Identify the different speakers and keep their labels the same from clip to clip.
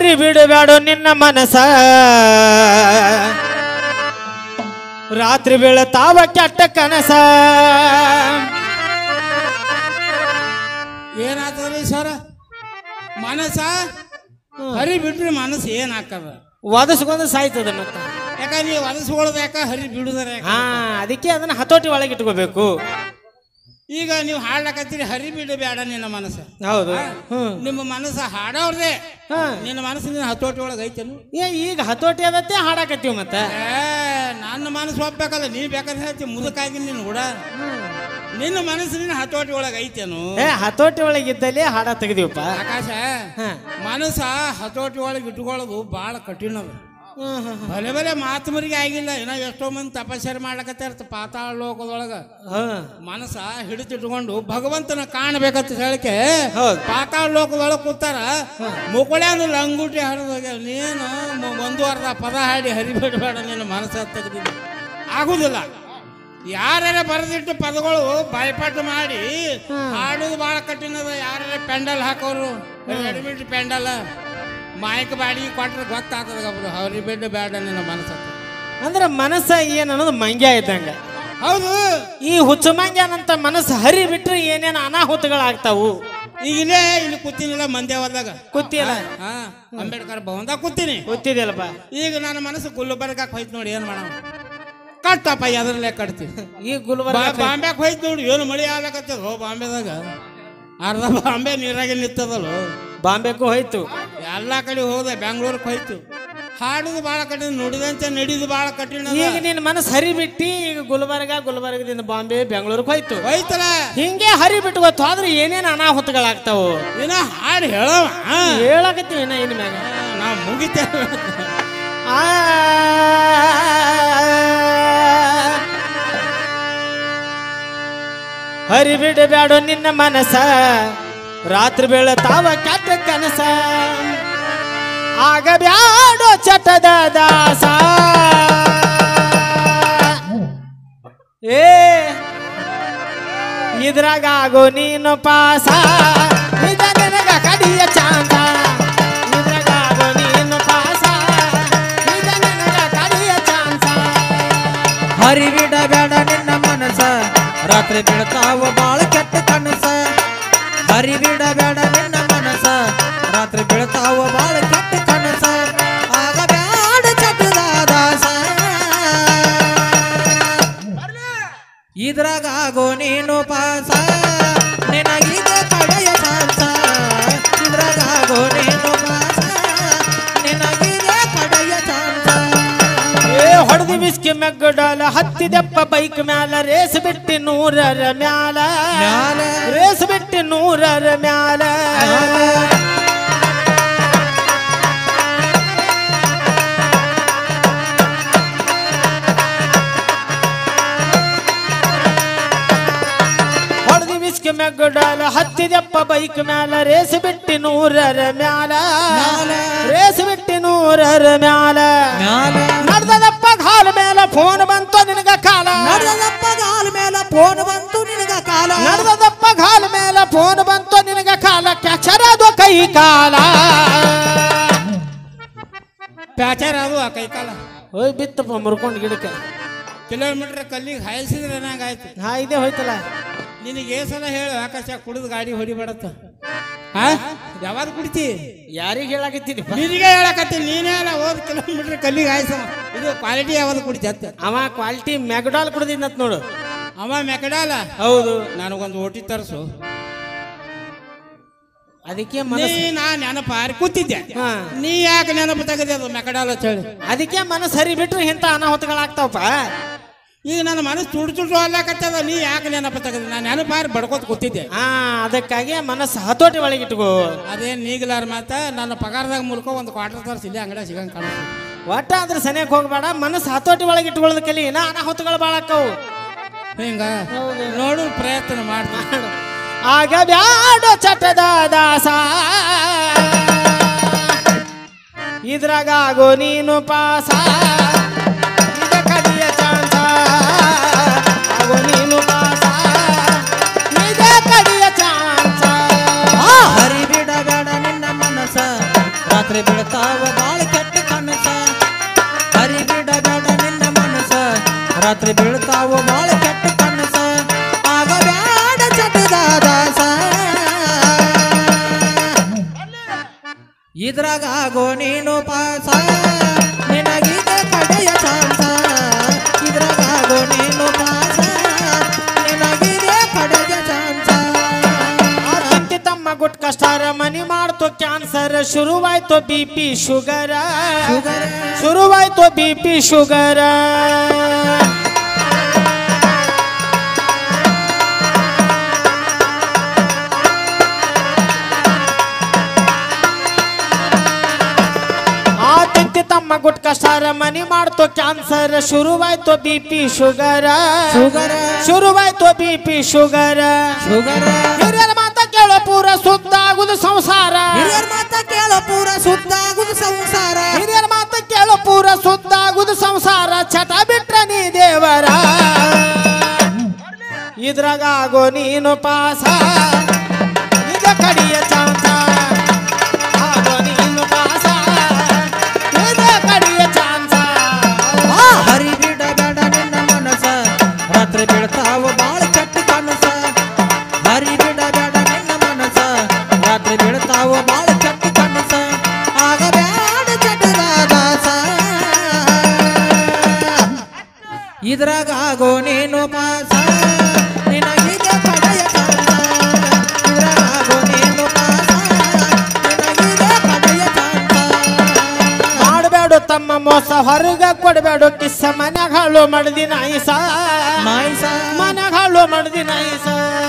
Speaker 1: ಹರಿ ಬಿಡಬೇಡ ನಿನ್ನ ಮನಸ ರಾತ್ರಿ ಬೀಳತಾವ ಕೆಟ್ಟ ಕನಸ
Speaker 2: ಏನಾಗ್ತದ್ರಿ ಸರ ಮನಸ್ಸ ಹರಿ ಬಿಟ್ರಿ ಮನಸ್ಸು ಏನಾಗ್ತದ
Speaker 1: ಒದಸ್ಕೊಂದು ಸಾಯ್ತದ ಮತ್ತ
Speaker 2: ಯಾಕ ನೀವು ಒದಸ್ಕೊಳ್ಳೋದು ಯಾಕ ಹರಿ ಬಿಡುದಾರ ಯಾಕ
Speaker 1: ಹಾ ಅದಕ್ಕೆ ಅದನ್ನ ಹತೋಟಿ ಒಳಗೆ ಇಟ್ಕೋಬೇಕು
Speaker 2: ಈಗ ನೀವು ಹಾಡ್ಲಕತ್ತೀರಿ ಹರಿ ಬಿಡು ಬೇಡ ನಿನ್ನ ಮನಸ್ಸು
Speaker 1: ಹೌದು ಹ್ಮ್
Speaker 2: ನಿಮ್ಮ ಮನಸ್ಸು ಹಾಡೋರ್ದೆ
Speaker 1: ಹಾ
Speaker 2: ನಿನ್ನ ಮನಸ್ಸಿನ ಹತೋಟಿ ಒಳಗೆ ಐತೇನು
Speaker 1: ಏ ಈಗ ಹತೋಟಿ ಅದತ್ತೆ ಹಾಡಾಕತ್ತೀವಿ ಮತ್ತ
Speaker 2: ಏ ನನ್ನ ಮನಸ್ಸು ಒಪ್ಬೇಕಲ್ಲ ನೀ ಬೇಕಾದ್ರೆ ಹೇಳ್ತಿ ಮುದುಕಾಗಿ ನೀನು ಕೂಡ ನಿನ್ನ ಮನಸ್ಸಿನ ಹತೋಟಿ ಒಳಗೆ ಐತೇನು
Speaker 1: ಏ ಹತೋಟಿ ಒಳಗೆ ಇದ್ದಲ್ಲಿ ಹಾಡ ತೆಗ್ದಿವಪ್ಪ
Speaker 2: ಆಕಾಶ
Speaker 1: ಹಾ.
Speaker 2: ಮನಸ್ಸ ಹತೋಟಿ ಒಳಗೆ ಇಟ್ಕೊಳ್ಳೋದು ಭಾಳ ಕಠಿಣ ಅದು
Speaker 1: ಹ್ಮ್, ಹ್ಮ್, ಹ್ಮ್.
Speaker 2: ಬಲೆ ಬಲೆ ಮಾತುಮರಿಗೆ ಆಗಿಲ್ಲ ಏನೋ ಎಷ್ಟೋ ಮಂದಿ ತಪಸ್ಸರೆ ಮಾಡ್ಲಕತ್ತಾರ ಪಾತಾಳ ಲೋಕದೊಳಗ
Speaker 1: ಹ್ಮ್.
Speaker 2: ಮನಸ್ಸ ಹಿಡಿತಿಟ್ಕೊಂಡು ಭಗವಂತನ ಕಾಣಬೇಕಂತ ಹೇಳಿಕೆ
Speaker 1: ಹೌದು.
Speaker 2: ಪಾತಾಳ ಲೋಕದೊಳಗೆ ಕೂತಾರ ಮುಕುಳ್ಯಾನ ಲಂಗುಟಿ ಹರಿದೋಗ್ಯಾವ ನೀನು ಮ- ಒಂದು ಅರ್ಧ ಪದ ಹಾಡಿ ಹರಿಬಿಡಬೇಡ ನಿನ್ನ ಮನಸ್ಸ ತೆಗೆದಿಲ್ಲ ಆಗುದಿಲ್ಲ ಯಾರ್ಯಾರ ಬರೆದಿಟ್ಟು ಪದಗಳು ಬಾಯ್ಪಾಟ್ ಮಾಡಿ ಹಾಡೋದು ಭಾಳ ಕಠಿಣ ಅದ ಯಾರ್ಯಾರ ಪೆಂಡಲ್ ಹಾಕೋರು ರೆಡಿಮೇಡ್ ಪೆಂಡಲ್ ಮಾಯಕ್ ಬಾಡಿ ಕೊಟ್ರೆ ಗೊತ್ತಾಗ್ತದ ಗಬ್ರು ಹರಿಬಿಟ್ಟು ಬೇಡ ನಿನ್ನ ಮನಸ್ಸ
Speaker 1: ಅಂದ್ರ ಮನಸ್ಸ ಏನ್ ಅನ್ನೋದು ಮಂಗ್ಯ ಇದ್ದಂಗ
Speaker 2: ಹೌದು
Speaker 1: ಈ ಹುಚ್ಚು ಮಂಗ್ಯನಂತ ಮನಸ್ಸು ಹರಿ ಬಿಟ್ರೆ ಏನೇನು ಅನಾಹುತಗಳಾಗ್ತಾವು
Speaker 2: ಈಗ ಇಲ್ಲೇ ಇಲ್ಲಿ ಕೂತಿನಿಲ್ಲ ಮಂದ್ಯಾವದಾಗ
Speaker 1: ಕೂತಿಯಲ್ಲ
Speaker 2: ಹಾ ಅಂಬೇಡ್ಕರ್ ಭವನದಾಗ ಕೂತೀನಿ
Speaker 1: ಗೊತ್ತಿದೆಯಲ್ಲಪ್ಪ
Speaker 2: ಈಗ ನನ್ನ ಮನಸ್ಸು ಗುಲ್ಬರ್ಗಾಕ್ ಹೋಯ್ತು ನೋಡಿ ಏನ್ ಮಾಡವ ಕಟ್ಟಪ್ಪ ಎದ್ರಲ್ಲೇ ಕಟ್ತಿ
Speaker 1: ಈ ಗುಲ್ಬರ್ಗ
Speaker 2: ಬಾಂಬ್ಯಾಕ್ ಹೋಯ್ತು ನೋಡಿ ಏನು ಮಳಿ ಆಗ್ಲಕತ್ತದ ಹೋ ಬಾಂಬೆದಾಗ ಅರ್ಧ ಬಾಂಬೆ ನೀರಾಗೆ ನಿಂತದಲ್ಲ
Speaker 1: ಬಾಂಬೆಗೂ ಹೋಯ್ತು
Speaker 2: ಎಲ್ಲ ಕಡೆ ಹೋದೆ ಬೆಂಗಳೂರಿಗೆ ಹೋಯ್ತು ಹಾಡುದು ಭಾಳ ಕಠಿಣ ನುಡಿದಂತೆ ನಡೀದು ಭಾಳ ಕಠಿಣ ಅದ.
Speaker 1: ಈಗ ನಿನ್ನ ಮನಸ್ಸು ಹರಿ ಬಿಟ್ಟಿ ಈಗ ಗುಲ್ಬರ್ಗ ಗುಲ್ಬರ್ಗದಿಂದ ಬಾಂಬೆ ಬೆಂಗಳೂರಿಗೆ ಹೋಯ್ತು
Speaker 2: ಹೋಯ್ತಲ್ಲ
Speaker 1: ಹಿಂಗೆ ಹರಿ ಬಿಟ್ಟು ಗೊತ್ತು ಆದ್ರೆ ಏನೇನು ಅನಾಹುತಗಳಾಗ್ತಾವು
Speaker 2: ಇನ್ನ ಹಾಡು ಹೇಳವ
Speaker 1: ಹೇಳಕತ್ತೀವಿ ಇನ್ನ ಇನ್ ಮ್ಯಾಗ
Speaker 2: ನಾವು ಮುಗಿತೇವೆ
Speaker 1: ಆ ಹರಿ ಬಿಡಬೇಡ ನಿನ್ನ ಮನಸ ರಾತ್ರಿ ಬೀಳತಾವ ಕೆಟ್ಟ ಕನಸ ಆಗ ಬ್ಯಾಡೋ ಚಟದ ದಾಸ ಏ ಇದ್ರಾಗ ಆಗೋ ನೀನು ಪಾಸ ಇದ ನಿನಗ ಕಡಿಯ ಚಾಂದ ಇದ್ರಾಗ ಆಗೋ ನೀನು ಪಾಸ ಇದ ನಿನಗ ಕಡಿಯ ಚಾನ್ಸ
Speaker 3: ಹರಿಬಿಡ ಬೇಡ ನಿನ್ನ ಮನಸ ರಾತ್ರಿ ಬೀಳ್ತಾವ ಬಾಳ ಕೆಟ್ಟ ಕನಸ ಹರಿಬಿಡ ಬೇಡ ನಿನ್ನ ಮನಸ ರಾತ್ರಿ ಬೀಳ್ತಾವ ಬಾಳ ಕೆಟ್ಟ ಕನಸ ಆಗ ಬ್ಯಾಡ ಚಟದ ದಾಸ ಇದ್ರಾಗ ಆಗೋ ನೀನು ಪಾಸ ನಿನಗಿದೆ ಕಡೆಯ ಚಾನ್ಸ ಇದ್ರಾಗ ಆಗೋ ನೀನು ಪಾಸ ನಿನಗಿದೆ ಕಡೆಯ ಚಾನ್ಸ
Speaker 1: ಏ ಹೊಡೆದು ಬಿಸ್ಕಿ ಮೆಗ್ಗಡಾಲ ಹತ್ತಿದಪ್ಪ ಬೈಕ್ ಮ್ಯಾಲ ರೇಸ್ ಬಿಟ್ಟಿ ನೂರರ ಮ್ಯಾಲ
Speaker 3: ಮ್ಯಾಲ.
Speaker 1: ರೇಸ್ ಬಿಟ್ಟಿ ನೂರರ ಮ್ಯಾಲ ಹೊಡೆದು ಬಿಸ್ಕಿ ಮೆಗ್ಗಡಾಲ ಹತ್ತಿದಪ್ಪ ಬೈಕ್ ಮ್ಯಾಲ ರೇಸ್ ಬಿಟ್ಟಿ ನೂರರ ಮ್ಯಾಲ
Speaker 3: ಮ್ಯಾಲ.
Speaker 1: ರೇಸ್ ಬಿಟ್ಟಿ ನೂರರ ಮ್ಯಾಲ
Speaker 3: ಮ್ಯಾಲ
Speaker 1: ನಡ್ದದಪ್ಪ ಕಾಲ ಮೇಲೆ ಫೋನ್ ಬಂತು ನಿನಗ ಕಾಲ
Speaker 3: ನಡೆದಪ್ಪ ಗಾಲ ಮೇಲೆ ಫೋನ್ ಬಂತು ನಿನಗ ಕಾಲ
Speaker 1: ನಡ್ದದಪ್ಪ ಕಾಲ ಮೇಲೆ ಫೋನ್ ಬಂತು ನಿನಗ ಕಾಲ ಕೆಚರದು ಕೈ ಕಾಲ
Speaker 2: ಪ್ಯಾಚಾರ ಅದು ಆ ಕೈಕಾಲ
Speaker 1: ಹೋಯ್ ಬಿತ್ತಪ್ಪ ಮುರ್ಕೊಂಡು ಗಿಡಕ್ಕೆ
Speaker 2: ಕಿಲೋಮೀಟರ್ ಕಲ್ಲಿಗೆ ಹಾಯಿಸಿದ್ರೆ ಏನಾಗಾಯ್ತು
Speaker 1: ಹಾ ಇದೇ ಹೋಯ್ತಲ್ಲ
Speaker 2: ನಿನಗೆ ಏ ಸಲ ಹೇಳು ಆಕಾಶ ಕುಡಿದು ಗಾಡಿ ಹೊಡಿಬೇಡತ್ತ ಹಾ ಯಾವಾಗ ಕುಡಿತಿ
Speaker 1: ಯಾರಿಗೆ ಹೇಳಾಕತ್ತಿದಪ್ಪ
Speaker 2: ನಿನಗೆ ಹೇಳಕತ್ತೀನಿ ನೀನೇ ಅಲ್ಲ ಹೋದ್ ಕಿಲೋಮೀಟರ್ ಕಲ್ಲಿಗೆ ಹಾಯ್ಸ ಇದು ಕ್ವಾಲಿಟಿ ಯಾವ್ದು ಕುಡಿತಿ ಅತ್ತ
Speaker 1: ಅವ ಕ್ವಾಲಿಟಿ ಮೆಗಡಾಲ್ ಕುಡ್ದಿದ್ನತ್ ನೋಡು
Speaker 2: ಅವ ಮೆಕಡಾಲ
Speaker 1: ಹೌದು
Speaker 2: ನನಗೊಂದು ಓಟಿ ತರಿಸು
Speaker 1: ಅದಕ್ಕೆ
Speaker 2: ನೀ
Speaker 1: ಮನಸ್ಸು
Speaker 2: ನಾ ನೆನಪ ಹಾರಿ ಕೂತಿದ್ದೆ
Speaker 1: ಹಾ
Speaker 2: ನೀ ಯಾಕೆ ನೆನಪು ತೆಗೆದೆ ಅದು ಮೆಕಡಾಲ ಅಂತ ಹೇಳಿ
Speaker 1: ಅದಕ್ಕೆ ಮನಸ್ಸು ಹರಿ ಬಿಟ್ರೆ ಇಂಥ ಅನಾಹುತಗಳಾಗ್ತಾವಪ್ಪ
Speaker 2: ಈಗ ನನ್ನ ಮನಸ್ಸು ತುಡು ತುಡು ಅಲ್ಲಾಕತ್ತದ ನೀ ಯಾಕೆ ನೆನಪು ತೆಗೆದೆ ನಾನು ನೆನಪು ಹಾರಿ ಬಡ್ಕೋತ ಕೂತಿದ್ದೆ
Speaker 1: ಹಾ ಅದಕ್ಕಾಗಿ ಮನಸ್ಸು ಹತೋಟಿ ಒಳಗೆ ಇಟ್ಕೋ
Speaker 2: ಅದೇನು ನೀಗಲಾರ ಮಾತ ನನ್ನ ಪಗಾರದಾಗ ಮೂಲಕ ಒಂದು ಕ್ವಾರ್ಟರ್ ತರಿಸಿ ಇಲ್ಲಿ ಅಂಗಡಿ ಸಿಗಂಗೆ ಕಾಣಿಸ್ತು
Speaker 1: ಒಟ್ಟ ಆದ್ರೆ ಸನಿಯಕ್ಕೆ ಹೋಗ್ಬೇಡ ಮನಸ್ಸು ಹತೋಟಿ ಒಳಗೆ ಇಟ್ಕೊಳ್ಳೋದು ಕಲಿ ನಾ ಅನಾಹುತಗಳು ಭಾಳ ಆಕ್ಕವು
Speaker 2: ಹಿಂಗ ನೋಡು ಪ್ರಯತ್ನ ಮಾಡ್ತೀನಿ
Speaker 1: ಆಗ ಬ್ಯಾಡ ಚಟದ ದಾಸ ಇದ್ರಾಗ ಆಗೋ ನೀನು ಪಾಸ ಇದ ಕಡಿಯ ಚಾನ್ಸ ಆಗೋ ನೀನು ಪಾಸ ಇದ ಕಡಿಯ ಚಾನ್ಸ
Speaker 3: ಹರಿಬಿಡ ಬೇಡ ನಿನ್ನ ಮನಸ ರಾತ್ರಿ ಬೀಳ್ತಾವ ಬಾಳ ಕೆಟ್ಟ ಕನಸ ಆಗಬ್ಯಾಡ ಚಟದ ದಾಸ ಇದ್ರಾಗ ಆಗೋ ನೀನು ಪಾಸ ನಿನಗಿದೆ ಕಡೆಯ ಚಾನ್ಸ ಇದ್ರಾಗ ಆಗೋ ನೀನು ಪಾಸ ನಿನಗಿದೆ ಕಡೆಯ ಚಾನ್ಸ
Speaker 1: ಆ ಚಿಂತಿ ತಮ್ಮ ಗುಟ್ ಕಷ್ಟಾರ ಮನಿ ಮಾಡ್ತು ಕ್ಯಾನ್ಸರ್ ಶುರುವಾಯ್ತು ಬಿ ಪಿ ಶುಗರ
Speaker 3: ಶುಗರ.
Speaker 1: ಶುರುವಾಯ್ತು ಬಿ ಪಿ ಶುಗರ ಆ ಚಿಂತಿ ತಮ್ಮ ಗುಟ್ ಕಷ್ಟಾರ ಮನಿ ಮಾಡ್ತು ಕ್ಯಾನ್ಸರ್ ಶುರುವಾಯ್ತು ಬಿ ಪಿ ಶುಗರ
Speaker 3: ಶುಗರ.
Speaker 1: ಶುರುವಾಯ್ತು ಬಿ ಪಿ ಶುಗರ
Speaker 3: ಶುಗರ
Speaker 1: ಹಿರಿಯರ ಮಾತ ಕೇಳೋ ಪೂರ ಸುತ್ತಾಗುದು ಸಂಸಾರ
Speaker 3: ಹಿರಿಯರ ಮಾತ ಕೇಳೋ ಪೂರ ಸುತ್ತಾಗುದು ಸಂಸಾರ
Speaker 1: ಹಿರಿಯರ ಮಾತ ಕೇಳೋ ಪೂರ ಸುತ್ತಾಗುದು ಸಂಸಾರ ಚಟ ಬಿಟ್ರ ನೀ ದೇವರ ಇದ್ರಾಗ ಆಗೋ ನೀನು ಪಾಸ ಇದ ಕಡಿಯ ಚಾನ್ಸ ಆಗೋ ನೀನು ಪಾಸ ಇದ ಕಡಿಯ ಚಾನ್ಸ
Speaker 3: ಆ ಹರಿ ಬಿಡ ಬೇಡ ನಿನ್ನ ಮನಸ ರಾತ್ರಿ ಬೀಳ್ತಾವ ಬಾಳ ಕೆಟ್ಟ ಕನಸ ಹರಿ ಬಿಡ ಬೇಡ ನಿನ್ನ ಮನಸ ರಾತ್ರಿ ಬೀಳ್ತಾವ ಬಾಳ ಕೆಟ್ಟ ಕನಸ ಆಗ ಬ್ಯಾಡ ಚಟದ ದಾಸ ಇದ್ರಾಗ ಆಗೋ ನೀನು ಪಾಸ ನಿನಗಿದೆ ಕಡೆಯ ಚಾನ್ಸ ಇದ್ರಾಗ ಆಗೋ ನೀನು ಪಾಸ ನಿನಗಿದೆ ಕಡೆಯ ಚಾನ್ಸ
Speaker 1: ಮಾಡಬೇಡ ತಮ್ಮ ಮೋಸ ಹೊರಗ ಕೊಡಬೇಡ ಕಿಸ್ಸ ಮನ್ಯಾಗ ಹಾಳು ಮಡ್ದಿ ನಾಯಿಸ
Speaker 3: ನಾಯ್ಸ
Speaker 1: ಮನ್ಯಾಗ ಹಾಳು ಮಡ್ದಿ ನಾಯಿಸ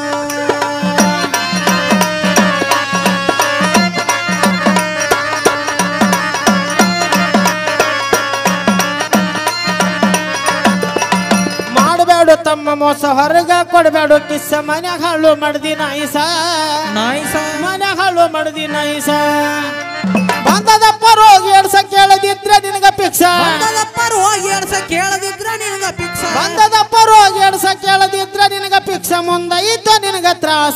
Speaker 1: ಮಾಡಬೇಡ ತಮ್ಮ ಮೋಸ ಹೊರಗ ಕೊಡಬೇಡ ಕಿಸ್ಸ ಮನ್ಯಾಗ ಹಾಳು ಮಡ್ದಿ ನಾಯಿಸ
Speaker 3: ನಾಯ್ಸ
Speaker 1: ಮನ್ಯಾಗ ಹಾಳು ಮಡ್ದಿ ನಾಯಿಸ ಬಂದದಪ್ಪ ರೋಗಿ ಎಡ್ಸ ಕೇಳದಿದ್ರೆ ನಿನಗ ಪಿಕ್ಸ
Speaker 3: ಬಂದದಪ್ಪ ರೋಗಿ ಎಡ್ಸ ಕೇಳದಿದ್ರ ನಿನಗ ಪಿಕ್ಸ
Speaker 1: ಬಂದದಪ್ಪ ರೋಗಿ ಎಡ್ಸ ಕೇಳದಿದ್ರೆ ನಿನಗ ಪಿಕ್ಸ ಮುಂದ ಇದ್ದ ನಿನಗ ತ್ರಾಸ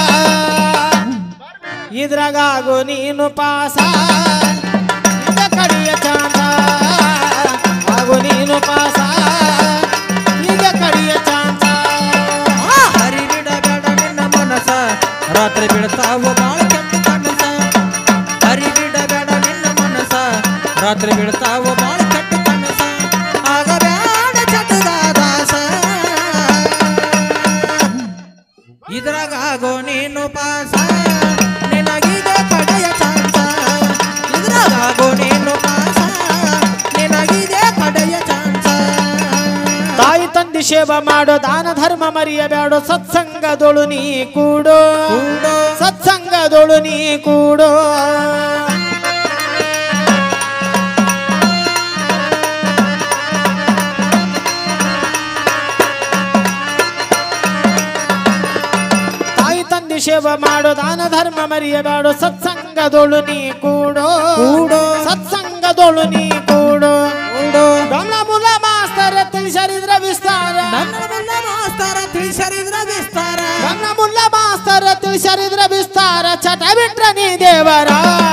Speaker 1: ಇದ್ರಾಗ ಆಗು ನೀನು ಪಾಸ ಇದ ಕಡಿಯ ಚಾಂದ ಆಗು ನೀನು ಪಾಸ ಇದ ಕಡಿಯ ಚಾಂದ
Speaker 3: ಆ ಹರಿ ಬಿಡ ಬೇಡ ನಿನ್ನ ಮನಸ ರಾತ್ರಿ ಬೀಳ್ತಾವ ಬಾಳ ಕೆಟ್ಟ ಕನಸ ಹರಿ ಬಿಡ ಬೇಡ ನಿನ್ನ ಮನಸ ರಾತ್ರಿ ಬೀಳ್ತಾವ ಬಾಳ ಕೆಟ್ಟ ಕನಸ ಆಗ ಬೇಡ ಚಟದ ದಾಸ ಇದ್ರಾಗ ಆಗೋ ನೀನು ಪಾಸ ನಿನಗಿದೆ ಕಡೆಯ ಚಾನ್ಸ ಇದ್ರಾಗ ಆಗೋ ನೀನು ಪಾಸ ನಿನಗಿದೆ ಕಡೆಯ ಚಾನ್ಸ
Speaker 1: ತಾಯಿ ತಂದೆ ಸೇವೆ ಮಾಡೋ ದಾನ ಧರ್ಮ ಮರೆಯಬೇಡ ಸತ್ಸಂಗದೊಳು ನೀ ಕೂಡೋ
Speaker 3: ಕೂಡೋ.
Speaker 1: ಸತ್ಸಂಗದೊಳು ನೀ ಕೂಡೋ ತಾಯಿ ತಂದೆ ಸೇವೆ ಮಾಡೋ ದಾನ ಧರ್ಮ ಮರೆಯಬೇಡ ಸತ್ಸಂಗದೊಳು ನೀ ಕೂಡೋ
Speaker 3: ಕೂಡೋ.
Speaker 1: ಸತ್ಸಂಗದೊಳು ನೀ ಕೂಡೋ
Speaker 3: ಕೂಡೋ.
Speaker 1: ಗಮನ ಮುಲ ಮಾಸ್ತರ ತಿಳಿಸರಿದ್ರ ವಿಸ್ತಾರ
Speaker 3: ನನ್ನ ಮುಲ್ಲ ಮಾಸ್ತರ ತಿಳಿಸರಿದ್ರ ವಿಸ್ತಾರ
Speaker 1: ನನ್ನ ಮುಲ್ಲ ಮಾಸ್ತರ ತಿಳಿಸರಿದ್ರ ವಿಸ್ತಾರ ಚಟ ಬಿಟ್ರ ನೀ ದೇವರ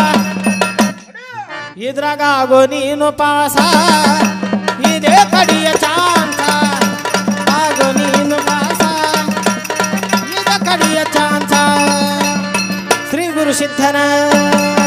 Speaker 1: ಇದ್ರಾಗ ಆಗೋ ನೀನು ಪಾಸ ಇದೇ ಕಡಿಯ ಚಾನ್ಸ ಆಗೋ ನೀನು ಪಾಸ ಇದ ಕಡಿಯ ಚಾನ್ಸ ಶ್ರೀ ಗುರು ಸಿದ್ಧನ